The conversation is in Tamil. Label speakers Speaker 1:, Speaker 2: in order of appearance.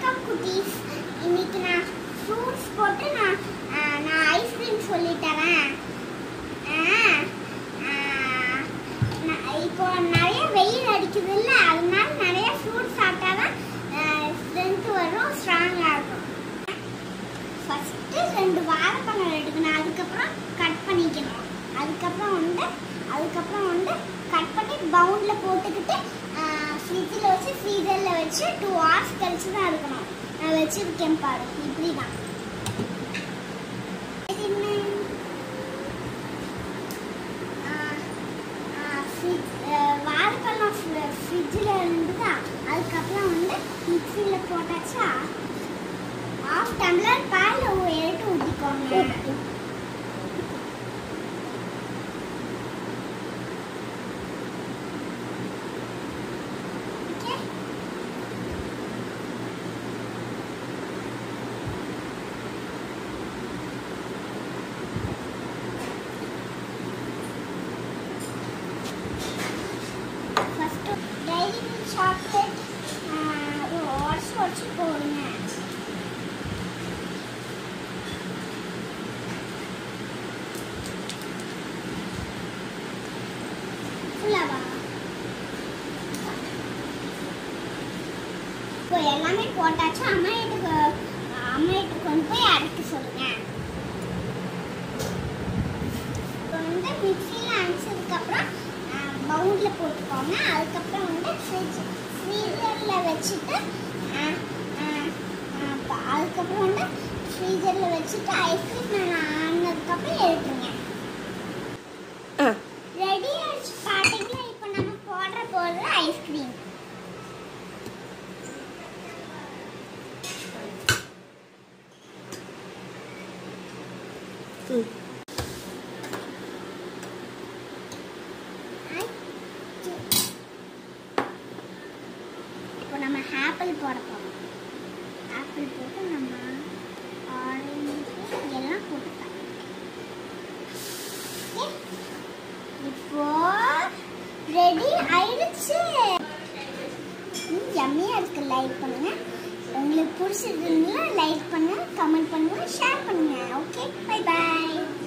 Speaker 1: வணக்கம் குட்டீஸ் இன்னைக்கு நான் ஃப்ரூட்ஸ் போட்டு நான் ஆ, நான் ஐஸ்கிரீம் சொல்லி தரேன் ஆ, ஆ, நான் இப்போ நிறைய வெயில் அடிக்குது இல்லை அதனால நிறைய ஃப்ரூட்ஸ் சாப்பிட்டா தான் ஸ்ட்ரென்த் வரும் ஸ்ட்ராங்காக இருக்கும் ஃபஸ்ட்டு ரெண்டு வாழைப்பழம் எடுக்கணும் அதுக்கப்புறம் கட் பண்ணிக்கணும் அதுக்கப்புறம் வந்து அதுக்கப்புறம் வந்து கட் பண்ணி பவுண்டில் போட்டுக்கிட்டு ஃப்ரிட்ஜில் வச்சு ஃப்ரீசரில் வச்சு டூ ஹவர்ஸ் கழிச்சு தான் இருக்கணும் நான் வச்சுருக்கேன் பாரு இப்படி தான் இது என்ன? ஆ, ஆ, fridge- ஆ, வாழைப்பழம் ஃப்ரிட்ஜில் இருந்துதா அதுக்கப்புறம் வந்து மிக்சியில் போட்டாச்சா ஆஃப் டம்ளர் பால் எடுத்து ஊற்றிக்கோங்க okay first dairy milk chocolate உடச்சி உடச்சி போடுங்க ஃபுல்லாவா இப்போ எல்லாமே போட்டாச்சு அம்மா வீட்டுக்கு அம்மா வீட்டுக்கு கொண்டு போய் அரைக்க சொல்லுங்க இப்போ வந்து மிக்சியில் அரைச்சதுக்கப்புறம் பவுண்டில் போட்டுக்கோங்க அதுக்கப்புறம் வந்து ஃப்ரிட்ஜ் ஃப்ரீசரில் வச்சுட்டு ஆ, ஆ, ஆ, ப- அதுக்கப்புறம் வந்து ஃப்ரீசரில் வச்சுட்டு ஐஸ்கிரீம் நான் ஆனதுக்கப்புறம் எடுத்துருங்க
Speaker 2: ஆ
Speaker 1: ரெடி ஆயிடுச்சு பாத்தீங்களா இப்போ நம்ம போடுற போடுற ஐஸ்கிரீம்
Speaker 2: ம்
Speaker 1: இப்போ நம்ம ஆப்பிள் போட போறோம் ஆப்பிள் போட்டு நம்ம ஆரஞ்சு எல்லாம் போட்டுக்கலாம் Okay? இப்போ ரெடி ஆயிடுச்சு யம்மியா இருக்கு லைக் பண்ணுங்க உங்களுக்கு பிடிச்சிருந்தா லைக் பண்ணுங்க கமெண்ட் பண்ணுங்க ஷேர் பண்ணுங்க ஓகே பை பை